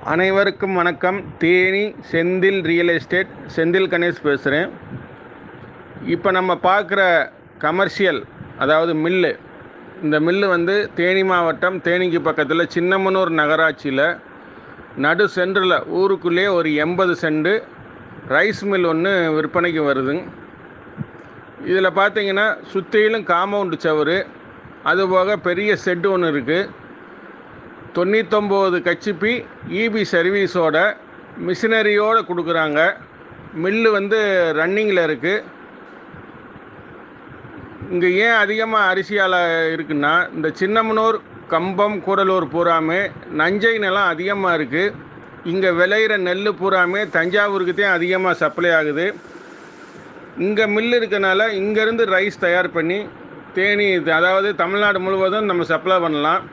அனைவருக்கும் வணக்கம் Theni Senthil real estate Senthil Ganesh பேசுகிறேன் இப்போ நம்ம பார்க்குற கமர்ஷியல் அதாவது மில்லு இந்த மில்லு வந்து தேனி மாவட்டம் தேனிக்கு பக்கத்தில் சின்னமனூர் நகராட்சியில் நடு சென்டரில் ஊருக்குள்ளேயே ஒரு எண்பது சென்ட் ரைஸ் மில் ஒன்று விற்பனைக்கு வருதுங்க இதில் பார்த்தீங்கன்னா சுற்றிலும் காம்பவுண்டு சவுறு அதுபோக பெரிய செட்டு ஒன்று இருக்குது தொண்ணூத்தொம்பது கச்சிப்பி இபி சர்வீஸோட மிஷினரியோடு கொடுக்குறாங்க மில்லு வந்து ரன்னிங்கில் இருக்குது இங்கே ஏன் அதிகமாக அரிசியால் இருக்குன்னா இந்த சின்னமனூர் கம்பம் கூடலூர் பூராமே நஞ்சை நிலம் அதிகமாக இருக்குது இங்கே விளையிற நெல் பூராமே தஞ்சாவூருக்கு தான் அதிகமாக சப்ளை ஆகுது இங்கே மில்லு இருக்கனால இங்கேருந்து ரைஸ் தயார் பண்ணி தேனி அதாவது தமிழ்நாடு முழுவதும் நம்ம சப்ளை பண்ணலாம்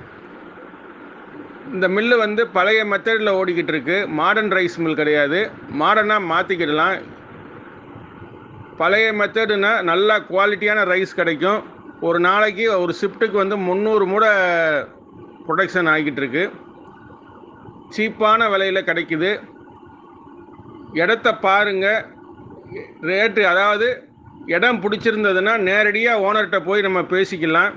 இந்த மில்லு வந்து பழைய மெத்தடில் ஓடிக்கிட்டு இருக்கு மாடர்ன் ரைஸ் மில் கிடையாது மாடர்னாக மாற்றிக்கிடலாம் பழைய மெத்தடுனா நல்ல குவாலிட்டியான ரைஸ் கிடைக்கும் ஒரு நாளைக்கு ஒரு ஷிஃப்ட்டுக்கு வந்து முந்நூறு மூடை ப்ரொடக்ஷன் ஆகிட்டு இருக்கு சீப்பான விலையில் கிடைக்குது இடத்த பாருங்கள் ரேட்டு அதாவது இடம் பிடிச்சிருந்ததுன்னா நேரடியாக ஓனர்கிட்ட போய் நம்ம பேசிக்கலாம்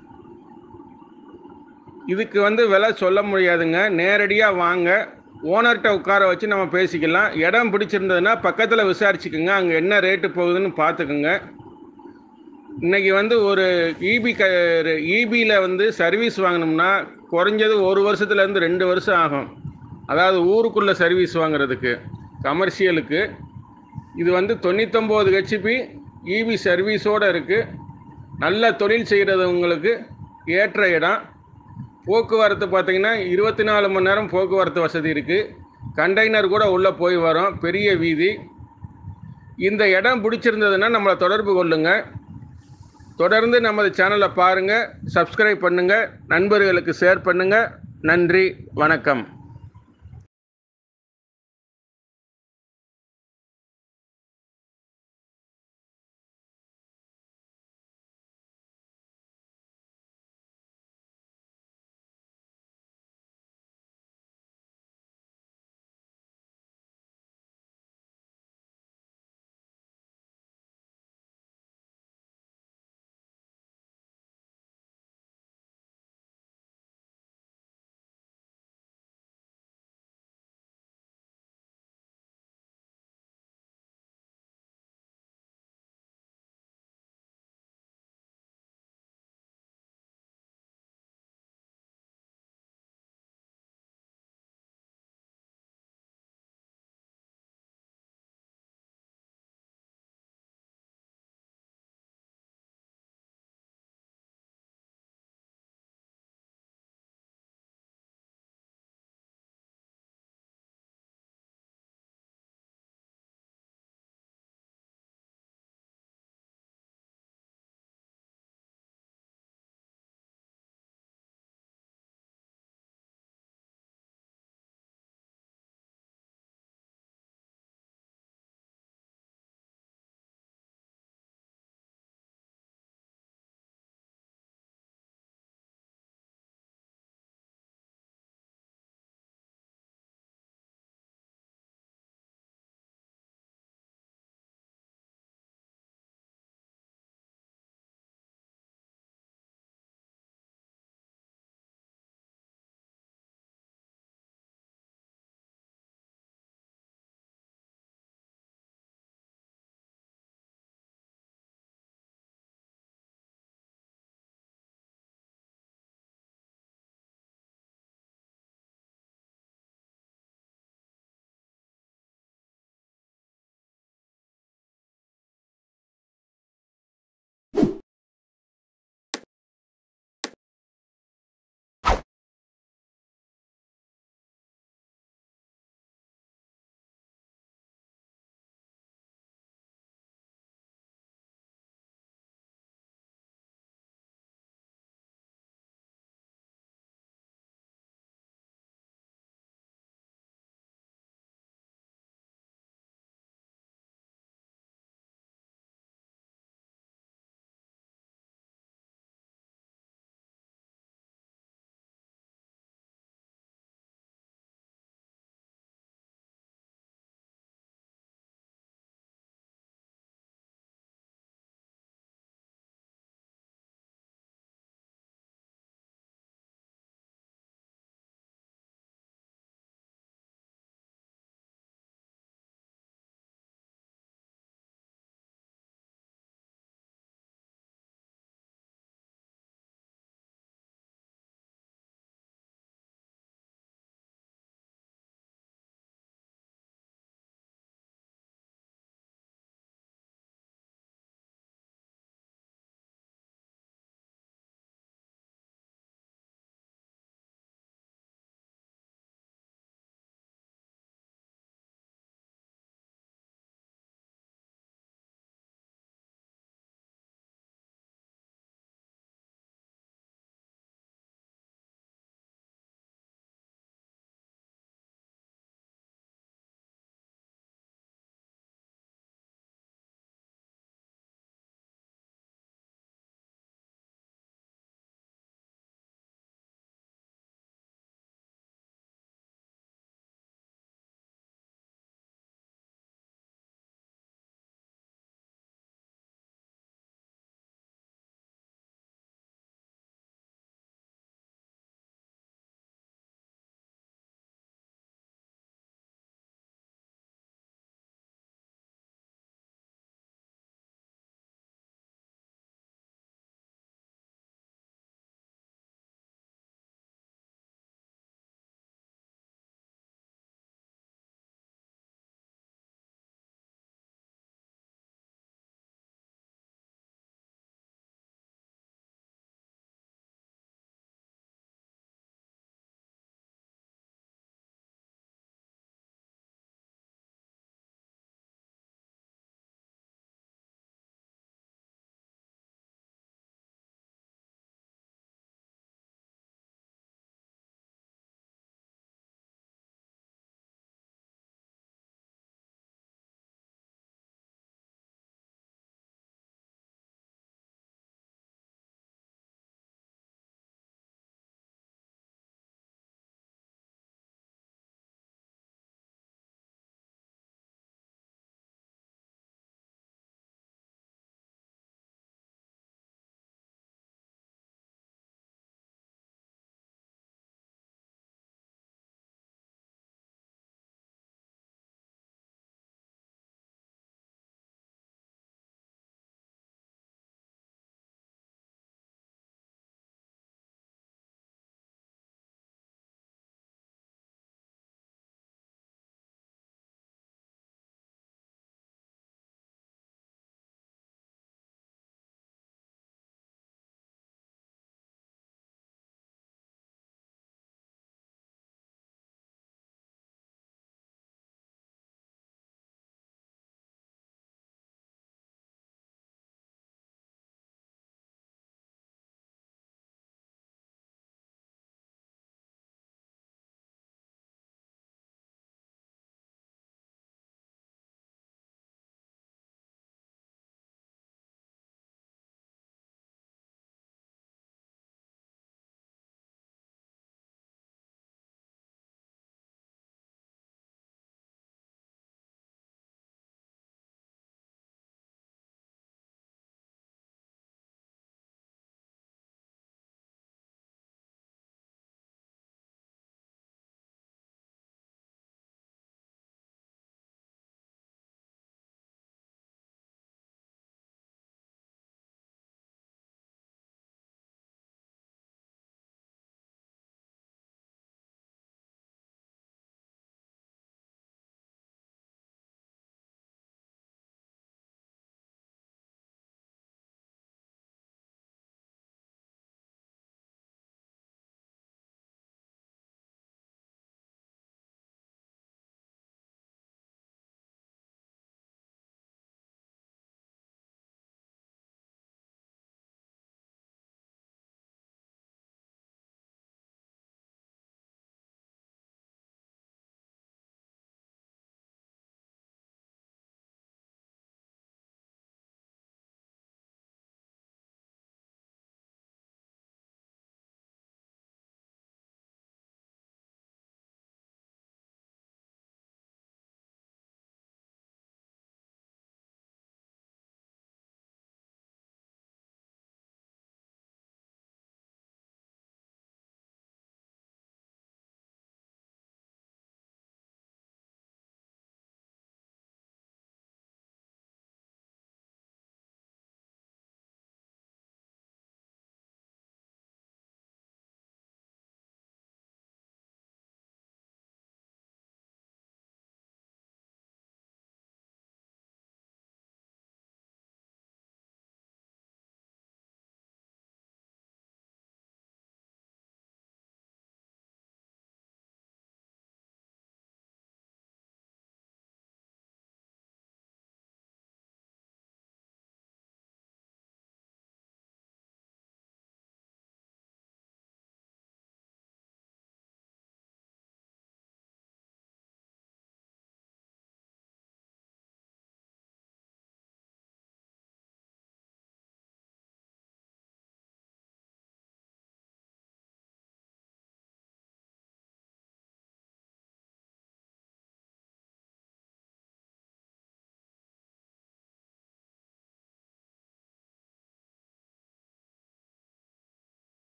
இதுக்கு வந்து விலை சொல்ல முடியாதுங்க நேரடியாக வாங்க ஓனர்கிட்ட உட்கார வச்சு நம்ம பேசிக்கலாம் இடம் பிடிச்சிருந்ததுன்னா பக்கத்தில் விசாரிச்சுக்குங்க அங்கே என்ன ரேட்டு போகுதுன்னு பார்த்துக்குங்க இன்றைக்கி வந்து ஒரு இபி க இபியில் வந்து சர்வீஸ் வாங்கினோம்னா குறைஞ்சது ஒரு வருஷத்துலேருந்து ரெண்டு வருஷம் ஆகும் அதாவது ஊருக்குள்ளே சர்வீஸ் வாங்குறதுக்கு கமர்ஷியலுக்கு இது வந்து தொண்ணூத்தொம்பது ஹெச்பி இபி சர்வீஸோடு இருக்குது நல்ல தொழில் செய்கிறவங்களுக்கு ஏற்ற இடம் போக்குவரத்து பார்த்திங்கன்னா இருபத்தி நாலு மணி நேரம் போக்குவரத்து வசதி இருக்குது கண்டெய்னர் கூட உள்ளே போய் வரும் பெரிய வீதி இந்த இடம் பிடிச்சிருந்ததுன்னா நம்மளை தொடர்பு கொள்ளுங்கள் தொடர்ந்து நமது சேனலை பாருங்கள் சப்ஸ்கிரைப் பண்ணுங்கள் நண்பர்களுக்கு ஷேர் பண்ணுங்கள் நன்றி வணக்கம்